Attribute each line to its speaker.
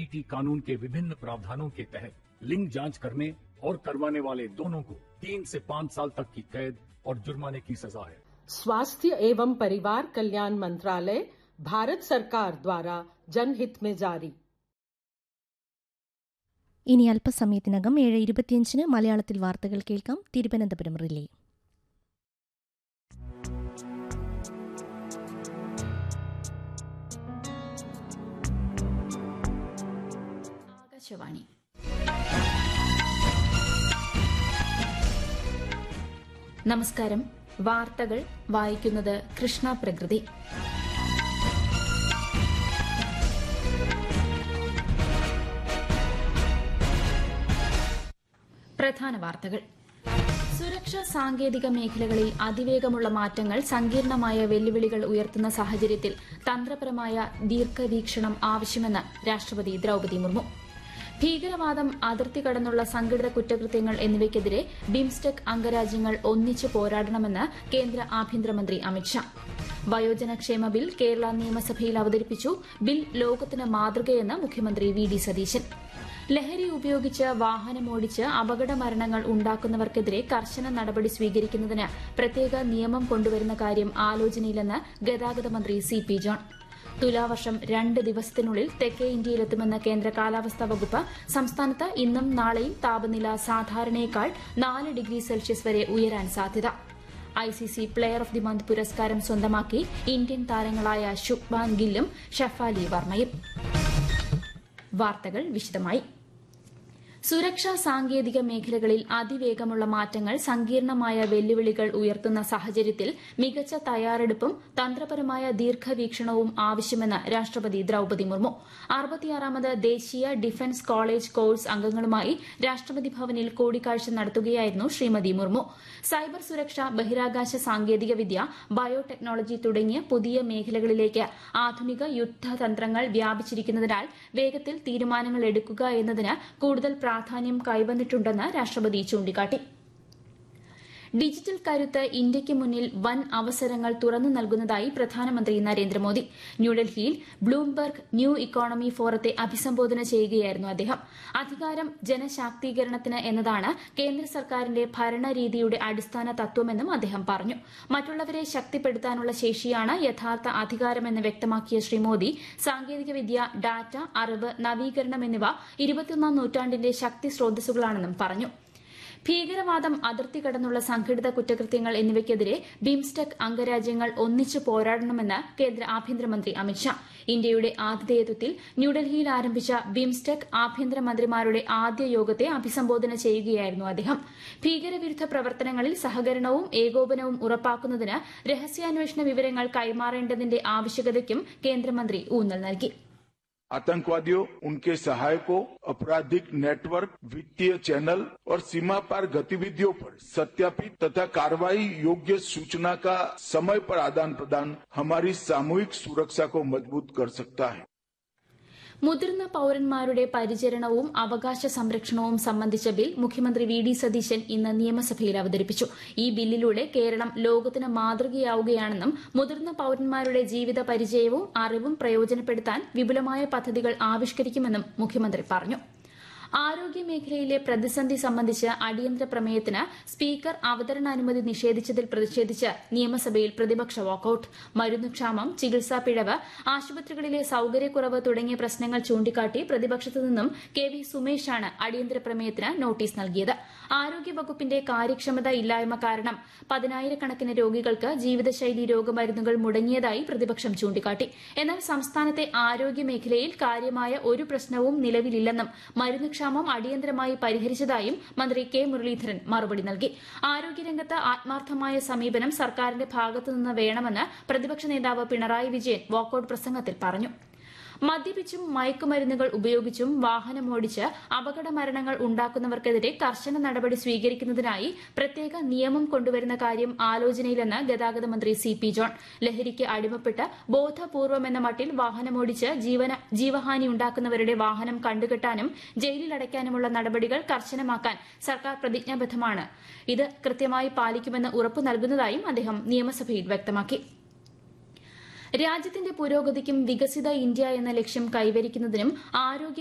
Speaker 1: एनडीपीटी कानून के विभिन्न प्रावधानों के तहत लिंग जांच करने और करवाने वाले दोनों को तीन से पाँच साल तक की कैद और जुर्माने की सजा है
Speaker 2: स्वास्थ्य एवं परिवार कल्याण मंत्रालय भारत सरकार द्वारा जनहित में जारी
Speaker 3: ഇനി അല്പസമയത്തിനകം ഏഴ് ഇരുപത്തിയഞ്ചിന് മലയാളത്തിൽ വാർത്തകൾ കേൾക്കാം തിരുവനന്തപുരം റിലേ
Speaker 4: ആകാശവാണി നമസ്കാരം വാർത്തകൾ വായിക്കുന്നത് കൃഷ്ണ പ്രകൃതി പ്രധാന വാർത്തകൾ സുരക്ഷാ സാങ്കേതിക മേഖലകളിൽ അതിവേഗമുള്ള മാറ്റങ്ങൾ സങ്കീർണമായ വെല്ലുവിളികൾ ഉയർത്തുന്ന സാഹചര്യത്തിൽ തന്ത്രപരമായ ദീർഘവീക്ഷണം ആവശ്യമെന്ന് രാഷ്ട്രപതി ദ്രൌപതി മുർമു ഭീകരവാദം അതിർത്തി കടന്നുള്ള സംഘടിത കുറ്റകൃത്യങ്ങൾ എന്നിവയ്ക്കെതിരെ ബിംസ്റ്റെക് അംഗരാജ്യങ്ങൾ ഒന്നിച്ചു പോരാടണമെന്ന് കേന്ദ്ര ആഭ്യന്തരമന്ത്രി അമിത്ഷാ വയോജനക്ഷേമ ബിൽ കേരള നിയമസഭയിൽ അവതരിപ്പിച്ചു ബിൽ ലോകത്തിന് മാതൃകയെന്ന് മുഖ്യമന്ത്രി വി ഡി സതീശൻ ലഹരി ഉപയോഗിച്ച് വാഹനമോടിച്ച് അപകട മരണങ്ങൾ ഉണ്ടാക്കുന്നവർക്കെതിരെ കർശന നടപടി സ്വീകരിക്കുന്നതിന് പ്രത്യേക നിയമം കൊണ്ടുവരുന്ന കാര്യം ആലോചനയിലെന്ന് ഗതാഗത മന്ത്രി സി പി ജോൺ തുലാവർഷം രണ്ട് ദിവസത്തിനുള്ളിൽ തെക്കേ ഇന്ത്യയിലെത്തുമെന്ന കേന്ദ്ര കാലാവസ്ഥാ വകുപ്പ് സംസ്ഥാനത്ത് ഇന്നും നാളെയും താപനില സാധാരണയേക്കാൾ നാല് ഡിഗ്രി സെൽഷ്യസ് വരെ ഉയരാൻ സാധ്യത ICC player of the month പുരസ്കാരം സ്വന്തമാക്കി ഇന്ത്യൻ താരങ്ങളായ ശുഭ്മാൻ ഗില്ലും ഷഫാലി വർമ്മയും വാർത്തകൾ വിശദമായി സുരക്ഷാ സാങ്കേതിക മേഖലകളിൽ അതിവേഗമുള്ള മാറ്റങ്ങൾ സങ്കീർണമായ വെല്ലുവിളികൾ ഉയർത്തുന്ന സാഹചര്യത്തിൽ മികച്ച തയ്യാറെടുപ്പും തന്ത്രപരമായ ദീർഘവീക്ഷണവും ആവശ്യമെന്ന് രാഷ്ട്രപതി ദ്രൌപതി മുർമു അറുപത്തിയാറാമത് ദേശീയ ഡിഫൻസ് കോളേജ് കോഴ്സ് അംഗങ്ങളുമായി രാഷ്ട്രപതി ഭവനിൽ കൂടിക്കാഴ്ച നടത്തുകയായിരുന്നു ശ്രീമതി മുർമു സൈബർ സുരക്ഷ ബഹിരാകാശ സാങ്കേതികവിദ്യ ബയോടെക്നോളജി തുടങ്ങിയ പുതിയ മേഖലകളിലേക്ക് ആധുനിക യുദ്ധതന്ത്രങ്ങൾ വ്യാപിച്ചിരിക്കുന്നതിനാൽ വേഗത്തിൽ തീരുമാനങ്ങൾ എടുക്കുക എന്നതിന് കൂടുതൽ പ്രാധാന്യം കൈവന്നിട്ടുണ്ടെന്ന് രാഷ്ട്രപതി ചൂണ്ടിക്കാട്ടി ഡിജിറ്റൽ കരുത്ത് ഇന്ത്യയ്ക്ക് മുന്നിൽ വൻ അവസരങ്ങൾ തുറന്നു നൽകുന്നതായി പ്രധാനമന്ത്രി നരേന്ദ്രമോദി ന്യൂഡൽഹിയിൽ ബ്ലൂംബർഗ് ന്യൂ ഇക്കോണമി ഫോറത്തെ അഭിസംബോധന ചെയ്യുകയായിരുന്നു അദ്ദേഹം അധികാരം ജനശാക്തീകരണത്തിന് എന്നതാണ് കേന്ദ്ര സർക്കാരിന്റെ ഭരണരീതിയുടെ അടിസ്ഥാന തത്വമെന്നും അദ്ദേഹം പറഞ്ഞു മറ്റുള്ളവരെ ശക്തിപ്പെടുത്താനുള്ള ശേഷിയാണ് യഥാർത്ഥ അധികാരമെന്ന് വ്യക്തമാക്കിയ ശ്രീ മോദി സാങ്കേതികവിദ്യ ഡാറ്റ അറിവ് നവീകരണം എന്നിവ ഇരുപത്തിയൊന്നാം നൂറ്റാണ്ടിന്റെ ശക്തി സ്രോതസ്സുകളാണെന്നും പറഞ്ഞു ഭീകരവാദം അതിർത്തി കടന്നുള്ള സംഘടിത കുറ്റകൃത്യങ്ങൾ എന്നിവയ്ക്കെതിരെ ബിംസ്റ്റെക് അംഗരാജ്യങ്ങൾ ഒന്നിച്ചു പോരാടണമെന്ന് കേന്ദ്ര ആഭ്യന്തരമന്ത്രി അമിത്ഷാ ഇന്ത്യയുടെ ആതിഥേയത്വത്തിൽ ന്യൂഡൽഹിയിൽ ആരംഭിച്ച ബിംസ്റ്റെക് ആഭ്യന്തരമന്ത്രിമാരുടെ ആദ്യ യോഗത്തെ അഭിസംബോധന ചെയ്യുകയായിരുന്നു അദ്ദേഹം ഭീകരവിരുദ്ധ പ്രവർത്തനങ്ങളിൽ സഹകരണവും ഏകോപനവും ഉറപ്പാക്കുന്നതിന് രഹസ്യാന്വേഷണ വിവരങ്ങൾ കൈമാറേണ്ടതിന്റെ ആവശ്യകതയ്ക്കും കേന്ദ്രമന്ത്രി ഊന്നൽ നൽകി
Speaker 5: आतंकवादियों उनके सहायकों आपराधिक नेटवर्क वित्तीय चैनल और सीमा पार गतिविधियों पर सत्यापित तथा कार्रवाई योग्य सूचना का समय पर आदान प्रदान हमारी सामूहिक सुरक्षा को मजबूत कर सकता है
Speaker 4: മുതിർന്ന പൌരന്മാരുടെ പരിചരണവും അവകാശ സംരക്ഷണവും സംബന്ധിച്ച ബിൽ മുഖ്യമന്ത്രി വി ഡി സതീശൻ ഇന്ന് നിയമസഭയിൽ അവതരിപ്പിച്ചു ഈ ബില്ലിലൂടെ കേരളം ലോകത്തിന് മാതൃകയാവുകയാണെന്നും മുതിർന്ന പൌരന്മാരുടെ ജീവിത പരിചയവും അറിവും പ്രയോജനപ്പെടുത്താൻ വിപുലമായ പദ്ധതികൾ ആവിഷ്കരിക്കുമെന്നും മുഖ്യമന്ത്രി പറഞ്ഞു ആരോഗ്യ മേഖലയിലെ പ്രതിസന്ധി സംബന്ധിച്ച് അടിയന്തര പ്രമേയത്തിന് സ്പീക്കർ അവതരണാനുമതി നിഷേധിച്ചതിൽ പ്രതിഷേധിച്ച് നിയമസഭയിൽ പ്രതിപക്ഷ വാക്കൌട്ട് മരുന്നുക്ഷാമം ചികിത്സാ പിഴവ് ആശുപത്രികളിലെ സൌകര്യക്കുറവ് തുടങ്ങിയ പ്രശ്നങ്ങൾ ചൂണ്ടിക്കാട്ടി പ്രതിപക്ഷത്തു നിന്നും കെ വി സുമേഷാണ് അടിയന്തര പ്രമേയത്തിന് നോട്ടീസ് നൽകിയത് ആരോഗ്യവകുപ്പിന്റെ കാര്യക്ഷമത ഇല്ലായ്മ കാരണം പതിനായിരക്കണക്കിന് രോഗികൾക്ക് ജീവിതശൈലി രോഗമരുന്നുകൾ മുടങ്ങിയതായി പ്രതിപക്ഷം ചൂണ്ടിക്കാട്ടി എന്നാൽ സംസ്ഥാനത്തെ ആരോഗ്യ മേഖലയിൽ കാര്യമായ ഒരു പ്രശ്നവും നിലവിലില്ലെന്നും മരുന്നുക്ഷാമം അടിയന്തരമായി പരിഹരിച്ചതായും മന്ത്രി കെ മുരളീധരൻ മറുപടി നൽകി ആരോഗ്യരംഗത്ത് ആത്മാർത്ഥമായ സമീപനം സർക്കാരിന്റെ ഭാഗത്തുനിന്ന് വേണമെന്ന് പ്രതിപക്ഷ നേതാവ് പിണറായി വിജയൻ വാക്കൌട്ട് പ്രസംഗത്തിൽ പറഞ്ഞു മദ്യപിച്ചും മയക്കുമരുന്നുകൾ ഉപയോഗിച്ചും വാഹനമോടിച്ച് അപകട മരണങ്ങൾ ഉണ്ടാക്കുന്നവർക്കെതിരെ കർശന നടപടി സ്വീകരിക്കുന്നതിനായി പ്രത്യേക നിയമം കൊണ്ടുവരുന്ന കാര്യം ആലോചനയിലെന്ന് ഗതാഗത മന്ത്രി സി പി ജോൺ ലഹരിക്ക് അടിമപ്പെട്ട് ബോധപൂർവമെന്ന മട്ടിൽ വാഹനമോടിച്ച് ജീവന ജീവഹാനി ഉണ്ടാക്കുന്നവരുടെ വാഹനം കണ്ടുകെട്ടാനും ജയിലിലടയ്ക്കാനുമുള്ള നടപടികൾ കർശനമാക്കാൻ സർക്കാർ പ്രതിജ്ഞാബദ്ധമാണ് ഇത് കൃത്യമായി പാലിക്കുമെന്ന് ഉറപ്പു നൽകുന്നതായും അദ്ദേഹം നിയമസഭയിൽ വ്യക്തമാക്കി രാജ്യത്തിന്റെ പുരോഗതിക്കും വികസിത ഇന്ത്യ എന്ന ലക്ഷ്യം കൈവരിക്കുന്നതിനും ആരോഗ്യ